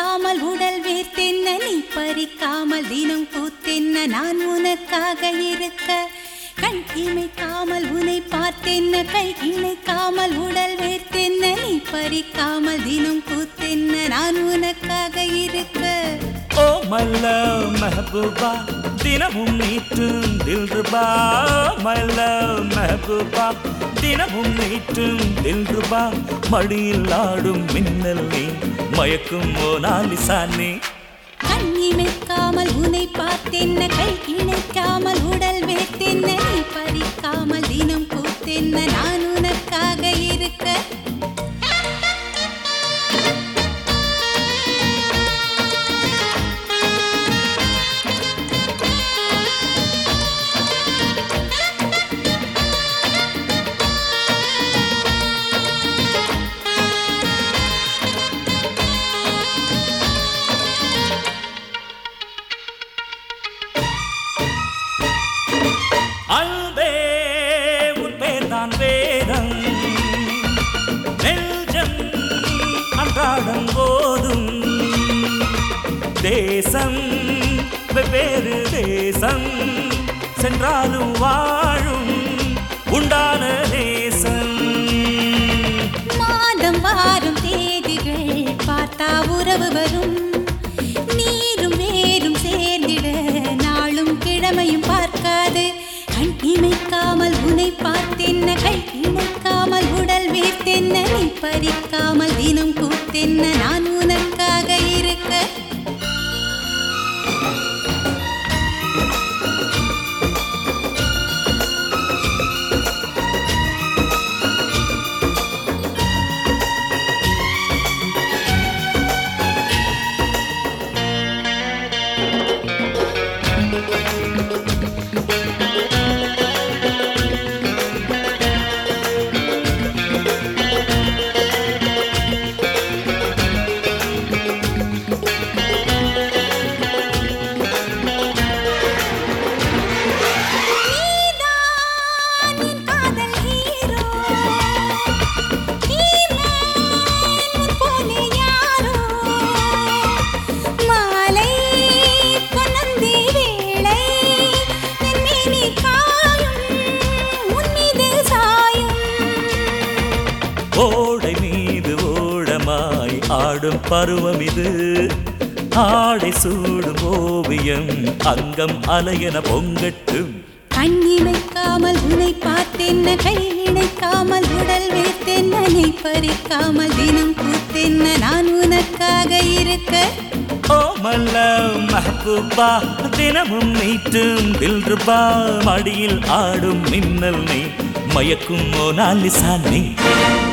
பறிக்காமல் உடல் வேர்த்தென்ன நீ பறிக்காமல் தினம் கூத்தென்ன நான் உனக்காக இருக்க கண் இமைக்காமல் உன்னை பார்த்தென்ன கை இணைக்காமல் உடல் வேர்த்தென்ன நீ பறிக்காமல் தினம் கூத்தென்ன நான் உனக்காக இருக்க ஓ மல்ல மெஹபூபா தினமும் நீட்டும் தில்ருபா மல்ல மெஹபூபா தினமும் நீட்டும் தில்ருபா மடியில் ஆடும் மின்னல் நீ மயக்கும் மோனாலிசா நீ கண் இமைக்காமல் உன்னை பார்த்தென்ன கை இணைக்காமல் உடல் வேர்த்தென்ன நீ பறிக்காமல் தினம் கூத்தென்ன நான் உனக்காக இருக்க அன்பே உன் பேர் தான் வேதம் நெஞ்சம் அன்றாடம் போதும் தேசம் வெவ்வேறு தேசம் சென்றாலும் வாழும் உண்டான தேசம் மாதம் வாரும் தேதிகள் பார்த்தா உறவு வரும் நீரும் வேரும் சேர்ந்திட நாளும் கிழமையும் பார்க்காது கண் இமைக்காமல் உன்னை பார்த்தென்ன கை இணைக்காமல் உடல் வேர்த்தென்ன நீ பறிக்காமல் தினம் கூத்தென்ன நான் உனக்காக இருக்க நீதான் என் காதல் ஹீரோ நீதான் உன் போலே யாரோ மாலை பொன்னந்தி வேளை என் மேனி காயும் உன் மீது சாயும் ஓடை மீது ஓடமாய் ஆடும் பருவம் இது ஆடை சூடும் ஓவியம் அங்கம் அலையென பொங்கட்டும் கண் இமைக்காமல் உன்னை பார்த்தென்ன கை இணைக்காமல் உடல் வேர்த்தென்ன நீ பறிக்காமல் தினம் கூத்தென்ன நான் உனக்காக இருக்க ஓ மல்ல மஹபூபா தினமும் நீட்டும் தில்ருபா மடியில் ஆடும் மின்னல் நீ மயக்கும் மோனாலிசா நீ